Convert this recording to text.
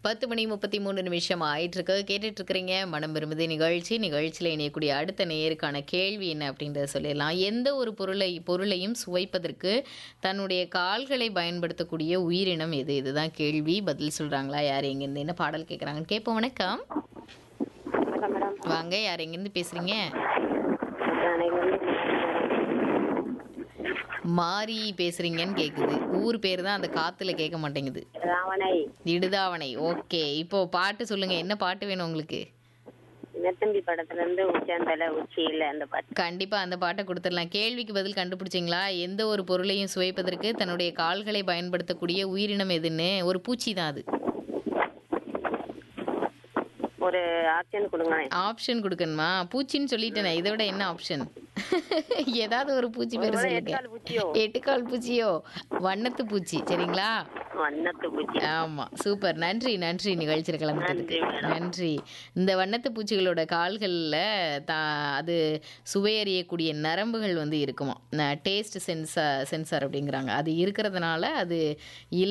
பத்து மணி முப்பத்தி மூணு நிமிஷம் ஆயிட்டு இருக்கு கேட்டுட்டு இருக்கிறீங்க மனம் விரும்புது நிகழ்ச்சி நிகழ்ச்சியில் இணையக்கூடிய அடுத்த நேருக்கான கேள்வி என்ன அப்படின்றத சொல்லிடலாம் எந்த ஒரு பொருளை பொருளையும் சுவைப்பதற்கு தன்னுடைய கால்களை பயன்படுத்தக்கூடிய உயிரினம் எது இதுதான் கேள்வி பதில் சொல்றாங்களா யார் எங்கேருந்து என்ன பாடல் கேட்குறாங்கன்னு கேட்போம் வணக்கம் வணக்கம் மேடம் வாங்க யார் எங்கேருந்து பேசுறீங்க எனக்கு வந்து மாறி பேசுறீங்கன்னு கேக்குது ஊர் பேர் தான் அந்த காத்துல கேட்க மாட்டேங்குது ராவணை இடுதாவணை ஓகே இப்போ பாட்டு சொல்லுங்க என்ன பாட்டு வேணும் உங்களுக்கு நெத்தம்பி படத்துல இருந்து உச்சந்தல உச்சியில அந்த பாட்டு கண்டிப்பா அந்த பாட்டை கொடுத்துடலாம் கேள்விக்கு பதில் கண்டுபிடிச்சிங்களா எந்த ஒரு பொருளையும் சுவைப்பதற்கு தன்னுடைய கால்களை பயன்படுத்தக்கூடிய உயிரினம் எதுன்னு ஒரு பூச்சி தான் அது ஒரு ஆப்ஷன் கொடுங்க ஆப்ஷன் கொடுக்கணுமா பூச்சின்னு சொல்லிட்டேனே இதை விட என்ன ஆப்ஷன் ஏதாவது ஒரு பூச்சி பேர் ஒருவேளை சொல்லுங்க எட்டுக்கால் பூச்சியோ எட்டுக்கால் பூச்சியோ வண்ணத்து பூச்சி சரிங்களா வண்ணத்து பூச்சி ஆமா சூப்பர் நன்றி நன்றி நிகழ்ச்சியில் கலந்துட்டதுக்கு நன்றி, மேடம். நன்றி இந்த வண்ணத்து பூச்சிகளோட கால்களில் தா அது சுவையறியக்கூடிய நரம்புகள் வந்து இருக்குமா டேஸ்ட் சென்சார் சென்சார் அப்படிங்கிறாங்க அது இருக்கிறதுனால அது இல